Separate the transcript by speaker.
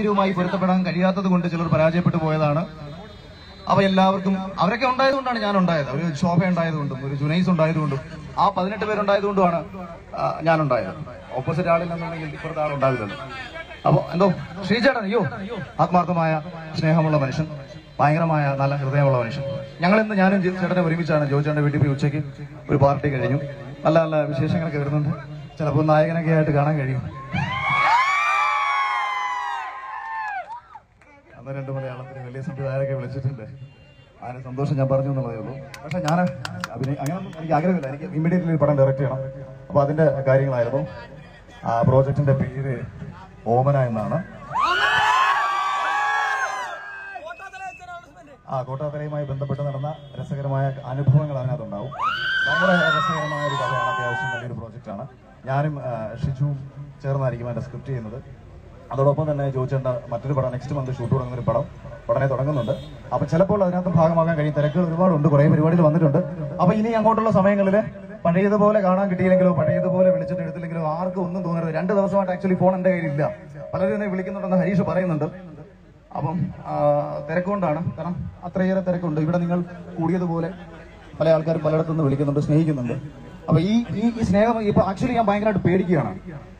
Speaker 1: സാഹചര്യവുമായി പൊരുത്തപ്പെടാൻ കഴിയാത്തത് കൊണ്ട് ചിലർ പരാജയപ്പെട്ടു പോയതാണ് അപ്പൊ എല്ലാവർക്കും അവരൊക്കെ ഉണ്ടായതുകൊണ്ടാണ് ഞാൻ ഉണ്ടായത് ഒരു ശോഭ ഉണ്ടായതുകൊണ്ടും ഒരു ജുനൈസ് ഉണ്ടായതുകൊണ്ടും ആ പതിനെട്ട് പേരുണ്ടായതുകൊണ്ടുമാണ് ആ, ഞാൻ ഉണ്ടായത് ഓപ്പോസിറ്റ് ആളില്ലെന്നുണ്ടെങ്കിൽ ഇപ്പുറത്തെ ആളുണ്ടാവില്ലല്ലോ അപ്പൊ എന്തോ ശ്രീചേട്ടൻ അയ്യോ ആത്മാർത്ഥമായ സ്നേഹമുള്ള മനുഷ്യൻ ഭയങ്കരമായ നല്ല ഹൃദയമുള്ള മനുഷ്യൻ ഞങ്ങൾ ഇന്ന് ഞാനും ജി- ചേട്ടനെ ഒരുമിച്ചാണ് ജോയിച്ചേട്ടന്റെ വീട്ടിൽ പോയി ഉച്ചയ്ക്ക് ഒരു പാർട്ടി കഴിഞ്ഞു നല്ല നല്ല വിശേഷങ്ങളൊക്കെ വരുന്നുണ്ട് ചിലപ്പോൾ നായകനൊക്കെ ആയിട്ട് കാണാൻ കഴിയും അന്ന് രണ്ട് മലയാളത്തിന് വലിയ സംവിധായകരൊക്കെ വിളിച്ചിട്ടുണ്ട് അതിന് സന്തോഷം ഞാൻ പറഞ്ഞു എന്നുള്ളതേ ഉള്ളൂ പക്ഷെ ഞാൻ അഭിനയ അങ്ങനൊന്നും എനിക്ക് ആഗ്രഹമില്ല എനിക്ക് ഇമ്മീഡിയറ്റ്ലി ഒരു പടം ഡയറക്റ്റ് ചെയ്യണം അപ്പോൾ അതിന്റെ കാര്യങ്ങളായിരുന്നു ആ പ്രോജക്റ്റിന്റെ പേര് ഓമന എന്നാണ് ആ കോട്ടാത്തലയുമായി ബന്ധപ്പെട്ട് നടന്ന രസകരമായ അനുഭവങ്ങൾ അതിനകത്തുണ്ടാവും വളരെ രസകരമായ ഒരു കഥയാണ് അത്യാവശ്യം വലിയൊരു പ്രോജക്റ്റാണ് ഞാനും ആ, ഷിജുവും ചേർന്നായിരിക്കും അതിന്റെ സ്ക്രിപ്റ്റ് ചെയ്യുന്നത് അതോടൊപ്പം തന്നെ ചോദിച്ചേണ്ട മറ്റൊരു പടം നെക്സ്റ്റ് മന്ത് ഷൂട്ട് തുടങ്ങുന്ന ഒരു പടം ഉടനെ തുടങ്ങുന്നുണ്ട് അപ്പൊ ചിലപ്പോൾ അതിനകത്ത് ഭാഗമാകാൻ കഴിയും തിരക്കുകൾ ഒരുപാടുണ്ട് കുറെ പരിപാടികൾ വന്നിട്ടുണ്ട് അപ്പൊ ഇനി അങ്ങോട്ടുള്ള സമയങ്ങളിൽ പഴയതുപോലെ കാണാൻ കിട്ടിയില്ലെങ്കിലോ പഴയതുപോലെ വിളിച്ചിട്ട് എടുത്തില്ലെങ്കിലോ ആർക്കും ഒന്നും തോന്നരുത് രണ്ട് ദിവസമായിട്ട് ആക്ച്വലി ഫോൺ എന്റെ കയ്യിലില്ല പലരും എന്നെ വിളിക്കുന്നുണ്ടെന്ന് ഹരീഷ് പറയുന്നുണ്ട് അപ്പം ആ, തിരക്കുകൊണ്ടാണ് കാരണം അത്രയേറെ തിരക്കുണ്ട് ഇവിടെ നിങ്ങൾ കൂടിയതുപോലെ പല ആൾക്കാരും പലയിടത്തുനിന്ന് വിളിക്കുന്നുണ്ട് സ്നേഹിക്കുന്നുണ്ട് അപ്പൊ ഈ ഈ ഈ സ്നേഹം ഇപ്പൊ ആക്ച്വലി ഞാൻ ഭയങ്കരമായിട്ട് പേടിക്കുകയാണ്